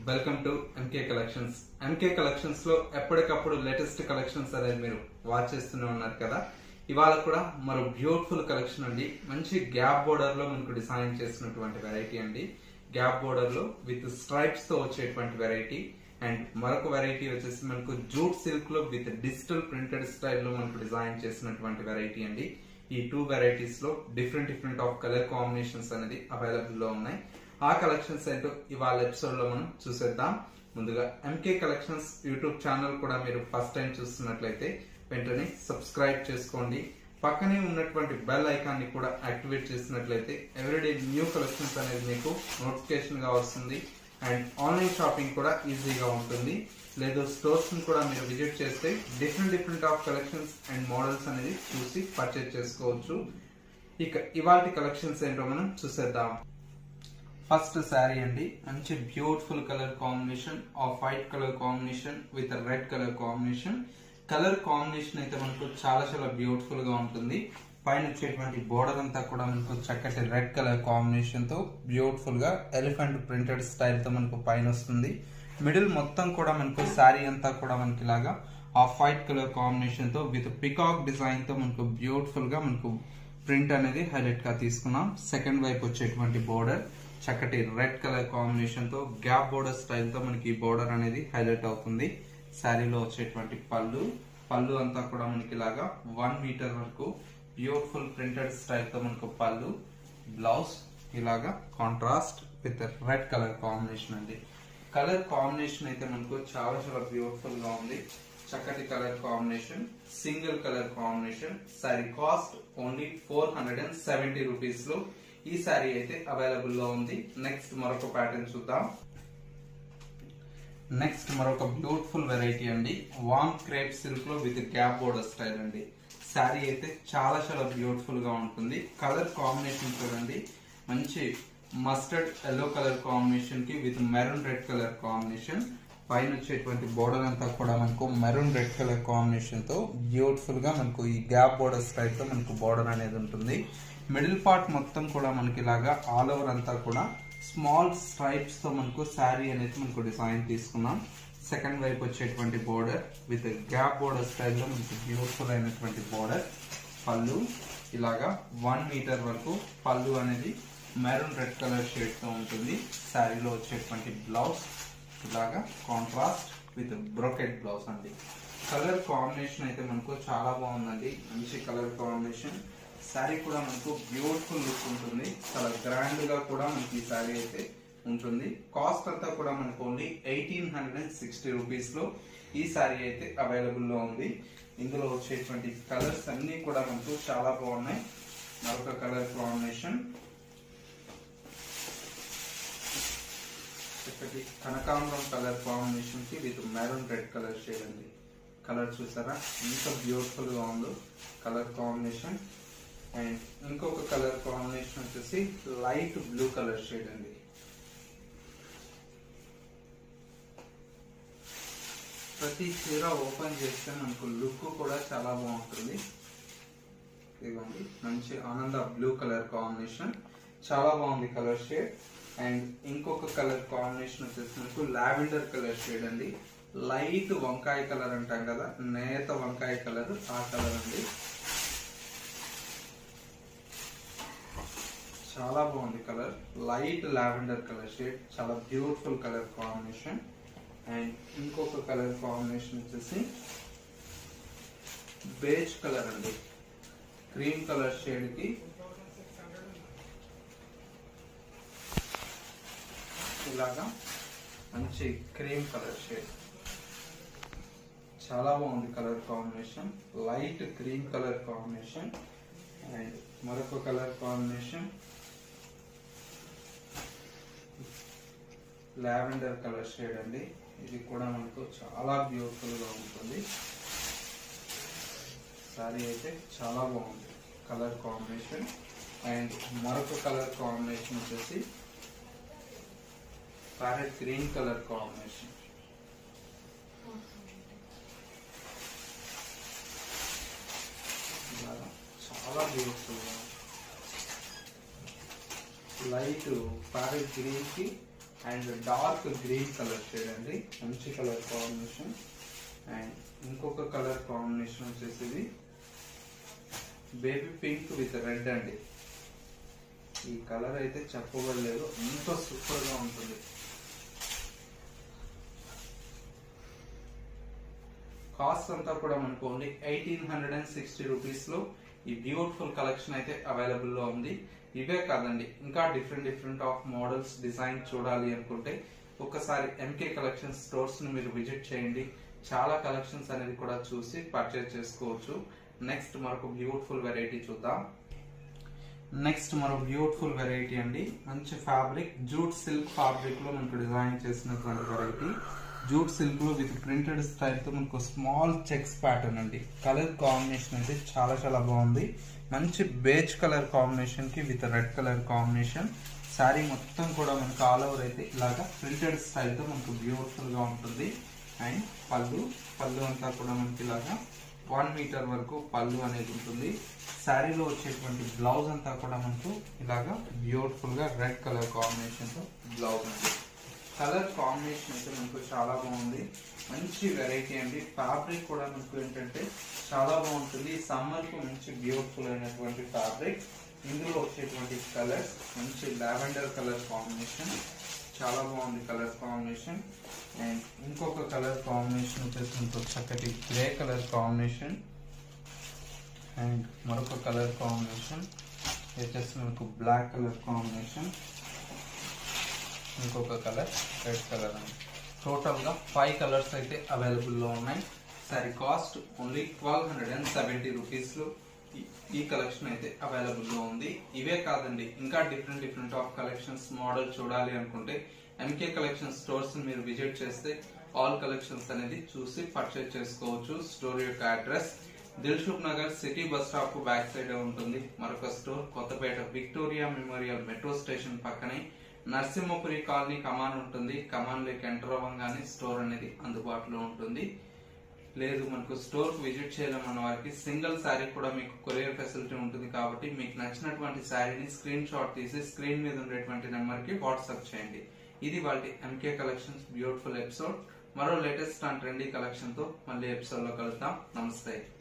welcome to MK collections MK collections లో ఎప్పటికప్పుడు latest collections అనేది మీరు వాచ్ చేస్తూనే ఉన్నారు కదా ఇవాళ కూడా మరో బ్యూటిఫుల్ కలెక్షన్ అండి మంచి గ్యాప్ బోర్డర్ లో మనకు డిజైన్ చేసినటువంటి వెరైటీ అండి గ్యాప్ బోర్డర్ లో విత్ స్ట్రైప్స్ తో వచ్చేటువంటి వెరైటీ అండ్ మరొక వెరైటీ వచ్చేసి మనకు జూట్ సిల్క్ లో విత్ డిజిటల్ ప్రింటెడ్ స్టైల్లో మనకు డిజైన్ చేసినటువంటి వెరైటీ అండి ఈ టూ వెరైటీస్ లో different different of colour combinations అనేది అవైలబుల్ లో ఉన్నాయి ఆ కలెక్షన్స్ ఏంటో ఇవాళ ఎపిసోడ్ లో మనం చూసేద్దాం ముందుగా ఎంకే కలెక్షన్స్ యూట్యూబ్ ఛానల్ కూడా మీరు ఫస్ట్ టైం చూస్తున్నట్లయితే వెంటనే సబ్స్క్రైబ్ చేసుకోండి పక్కనే ఉన్నటువంటి బెల్ ఐకాన్ ని కూడా యాక్టివేట్ చేసినట్లయితే ఎవ్రీడే న్యూ కలెక్షన్స్ అనేది మీకు నోటిఫికేషన్ గా వస్తుంది అండ్ ఆన్లైన్ షాపింగ్ కూడా ఈజీగా ఉంటుంది లేదు స్టోర్స్ ని కూడా మీరు విజిట్ చేస్తే different different of collections and models అనేది చూసి పర్చేజ్ చేసుకోవచ్చు ఇక ఇవాటి కలెక్షన్స్ ఏంటో మనం చూసేద్దాం ఫస్ట్ శారీ అండి మంచి beautiful colour combination off white colour combination with red colour combination colour combination అయితే మనకు చాలా చాలా బ్యూటిఫుల్ గా ఉంటుంది పైన వచ్చేటువంటి బోర్డర్ అంతా కూడా మనకు చక్కటి రెడ్ కలర్ కాంబినేషన్ తో బ్యూటిఫుల్ గా ఎలిఫెంట్ ప్రింటెడ్ స్టైల్ తో మనకు పైన వస్తుంది మిడిల్ మొత్తం కూడా మనకు శారీ అంతా కూడా మనకి ఇలాగా ఆఫ్ వైట్ కలర్ కాంబినేషన్ తో విత్ పికాక్ డిజైన్ తో మనకు బ్యూటిఫుల్ గా మనకు ప్రింట్ అనేది హైలైట్ గా తీసుకున్నాం సెకండ్ వైపు వచ్చేటువంటి బోర్డర్ చక్కటి రెడ్ కలర్ కాంబినేషన్ తో గ్యాప్ బోర్డర్ స్టైల్ తో మనకి బోర్డర్ అనేది హైలైట్ అవుతుంది శారీలో వచ్చేటువంటి పళ్ళు పళ్ళు అంతా కూడా మనకి ఇలాగా వన్ మీటర్ వరకు బ్యూటిఫుల్ ప్రింటెడ్ స్టైల్ తో మనకు పళ్ళు బ్లౌజ్ ఇలాగా contrast with red colour combination అండి కలర్ కాంబినేషన్ అయితే మనకు చాలా చాలా బ్యూటిఫుల్ గా ఉంది చక్కటి colour combination single colour combination sari cost only four hundred and seventy rupees లో ఈ సారీ అయితే అవైలబుల్ లో ఉంది నెక్స్ట్ మరొక ప్యాటర్న్ చూద్దాం నెక్స్ట్ మరొక బ్యూటిఫుల్ వెరైటీ అండి వామ్ క్రేప్ సిల్క్ లో విత్ గ్యాప్ బోర్డర్ స్టైల్ అండి శారీ అయితే చాలా చాలా బ్యూటిఫుల్ గా ఉంటుంది కలర్ కాంబినేషన్ చూడండి మంచి మస్టర్డ్ ఎల్లో కలర్ కాంబినేషన్ కి with maroon red colour combination పైన వచ్చేటువంటి బోర్డర్ అంతా కూడా మనకు మెరూన్ రెడ్ కలర్ కాంబినేషన్ తో బ్యూటిఫుల్ గా మనకు ఈ గ్యాప్ బోర్డర్ స్టైల్ తో మనకు బోర్డర్ అనేది ఉంటుంది మిడిల్ పార్ట్ మొత్తం కూడా మనకి ఇలాగా ఆల్ ఓవర్ అంతా కూడా స్మాల్ స్ట్రైప్స్ తో మనకు శారీ అనేది మనకు డిజైన్ తీసుకున్నాం సెకండ్ వైపు వచ్చేటువంటి బోర్డర్ విత్ గ్యాప్ బోర్డర్ స్టైల్లో మనకు బ్యూటిఫుల్ అయినటువంటి బోర్డర్ పళ్ళు ఇలాగా వన్ మీటర్ వరకు పళ్ళు అనేది మెరూన్ రెడ్ కలర్ షేడ్ తో ఉంటుంది శారీలో వచ్చేటువంటి బ్లౌజ్ ఇలాగా కాంట్రాస్ట్ విత్ బ్రోకెట్ బ్లౌజ్ అండి కలర్ కాంబినేషన్ అయితే మనకు చాలా బాగుందండి మంచి కలర్ కాంబినేషన్ శారీ కూడా మనకు బ్యూటిఫుల్ లుక్ ఉంటుంది చాలా గ్రాండ్ గా కూడా మనకి ఈ శారీ అయితే ఉంటుంది కాస్ట్ అంతా కూడా మనకు only eighteen hundred and sixty rupees లో ఈ శారీ అయితే అవైలబుల్ లో ఉంది ఇందులో వచ్చేటువంటి కలర్స్ అన్ని కూడా మనకు చాలా బాగున్నాయి మరొక కలర్ కాంబినేషన్ చక్కటి కనకాంబరం కలర్ కాంబినేషన్ కి with maroon red colour shade అండి కలర్ చూసారా ఎంత బ్యూటిఫుల్ గా ఉందో కలర్ కాంబినేషన్ అండ్ ఇంకొక కలర్ కాంబినేషన్ వచ్చేసి లైట్ బ్లూ కలర్ షేడ్ అండి ప్రతి చీర ఓపెన్ చేస్తే మనకు లుక్ కూడా చాలా బాగుంటుంది ఇదిగోండి మంచి ఆనంద బ్లూ కలర్ కాంబినేషన్ చాలా బాగుంది కలర్ షేడ్ అండ్ ఇంకొక కలర్ కాంబినేషన్ వచ్చేసి మనకు లావెండర్ కలర్ షేడ్ అండి లైట్ వంకాయ కలర్ అంటాం కదా నేత వంకాయ కలర్ ఆ కలర్ అండి చాలా బాగుంది colour light lavender colour shade చాలా బ్యూటిఫుల్ కలర్ కాంబినేషన్ అండ్ ఇంకొక కలర్ కాంబినేషన్ వచ్చేసి బేజ్ కలర్ అండి క్రీమ్ కలర్ షేడ్ కి ఇలాగా మంచి క్రీమ్ కలర్ షేడ్ చాలా బాగుంది colour combination light cream colour combination and మరొక colour combination lavender colour shade అండి ఇది కూడా మనకు చాలా బ్యూటిఫుల్ గా ఉంటుంది సారీ అయితే చాలా బాగుంది కలర్ కాంబినేషన్ అండ్ మరొక కలర్ కాంబినేషన్ వచ్చేసి ప్యారెట్ గ్రీన్ కలర్ కాంబినేషన్ చాలా బ్యూటిఫుల్ గా లైట్ ప్యారెట్ గ్రీన్ కి and dark green colour shade అండి మంచి కలర్ కాంబినేషన్ అండ్ ఇంకొక కలర్ కాంబినేషన్ వచ్చేసి ఇది బేబీ పింక్ విత్ రెడ్ అండి ఈ కలర్ అయితే చెప్పబడలేదు ఎంతో సూపర్ గా ఉంటుంది కాస్ట్ అంతా కూడా మనకు only eighteen hundred and sixty rupees లో ఈ బ్యూటిఫుల్ కలెక్షన్ అయితే అవైలబుల్ లో ఉంది ఇవే కాదండి ఇంకా different different of models design చూడాలి అనుకుంటే ఒకసారి ఎంకే కలెక్షన్ స్టోర్స్ ను మీరు విజిట్ చేయండి చాలా కలెక్షన్స్ అనేది కూడా చూసి పర్చేస్ చేసుకోవచ్చు నెక్స్ట్ మరొక బ్యూటిఫుల్ వెరైటీ చూద్దాం నెక్స్ట్ మరో బ్యూటిఫుల్ వెరైటీ అండి మంచి ఫ్యాబ్రిక్ జూట్ సిల్క్ ఫ్యాబ్రిక్ లో మనకు డిజైన్ చేసినటువంటి వెరైటీ జూట్ సిల్క్ లో విత్ ప్రింటెడ్ స్టైల్ తో మనకు స్మాల్ చెక్స్ ప్యాటర్న్ అండి కలర్ కాంబినేషన్ అయితే చాలా చాలా బాగుంది మంచి బేజ్ కలర్ కాంబినేషన్ కి with red colour combination sari మొత్తం కూడా మనకు ఆల్ ఓవర్ అయితే ఇలాగా ప్రింటెడ్ స్టైల్ తో మనకు బ్యూటిఫుల్ గా ఉంటుంది అండ్ పళ్ళు పళ్ళు అంతా కూడా మనకి ఇలాగా వన్ మీటర్ వరకు పళ్ళు అనేది ఉంటుంది శారీలో వచ్చేటువంటి బ్లౌజ్ అంతా కూడా మనకు ఇలాగా బ్యూటిఫుల్ గా రెడ్ కలర్ కాంబినేషన్ తో బ్లౌజ్ అండి కలర్ కాంబినేషన్ అయితే మనకు చాలా బాగుంది మంచి వెరైటీ అండి ఫ్యాబ్రిక్ కూడా మనకు ఏంటంటే చాలా బాగుంటుంది సమ్మర్ కు మంచి బ్యూటిఫుల్ అయినటువంటి ఫ్యాబ్రిక్ ఇందులో వచ్చేటువంటి కలర్స్ మంచి లావెండర్ కలర్ కాంబినేషన్ చాలా బాగుంది కలర్ కాంబినేషన్ అండ్ ఇంకొక కలర్ కాంబినేషన్ వచ్చేసి మనకు చక్కటి గ్రే కలర్ కాంబినేషన్ అండ్ మరొక కలర్ కాంబినేషన్ వచ్చేసి మనకు బ్లాక్ కలర్ కాంబినేషన్ ఇంకొక కలర్ రెడ్ కలర్ అండి టోటల్గా ఫైవ్ కలర్స్ అయితే అవైలబుల్లో ఉన్నాయి సరే cost only twelve hundred and seventy రూపీస్లో ఈ కలెక్షన్ అయితే అవైలబుల్లో ఉంది ఇవే కాదండి ఇంకా different different of collections model చూడాలి అనుకుంటే ఎంకే కలెక్షన్ స్టోర్స్ మీరు విజిట్ చేస్తే ఆల్ కలెక్షన్స్ అనేది చూసి పర్చేజ్ చేసుకోవచ్చు స్టోర్ యొక్క address Dilsukh Nagar city bus stop back side ఉంటుంది మరొక store Kothapet Victoria Memorial metro station పక్కనే నరసింహపురి కాలనీ కమాన్ ఉంటుంది కమాన్ లేక ఎంటర్ అవ్వగానే స్టోర్ అనేది అందుబాటులో ఉంటుంది లేదు మనకు స్టోర్ విజిట్ చేయాలన్న వారికి సింగిల్ శారీ కూడా మీకు కొరియర్ ఫెసిలిటీ ఉంటుంది కాబట్టి మీకు నచ్చినటువంటి శారీని స్క్రీన్ షాట్ తీసి స్క్రీన్ మీద ఉండేటువంటి నెంబర్ కి వాట్సాప్ చేయండి ఇది వాళ్ళ ఎంకే కలెక్షన్స్ బ్యూటిఫుల్ ఎపిసోడ్ మరో లేటెస్ట్ అండ్ ట్రెండీ కలెక్షన్ తో మళ్ళీ ఎపిసోడ్ లో కలుద్దాం నమస్తే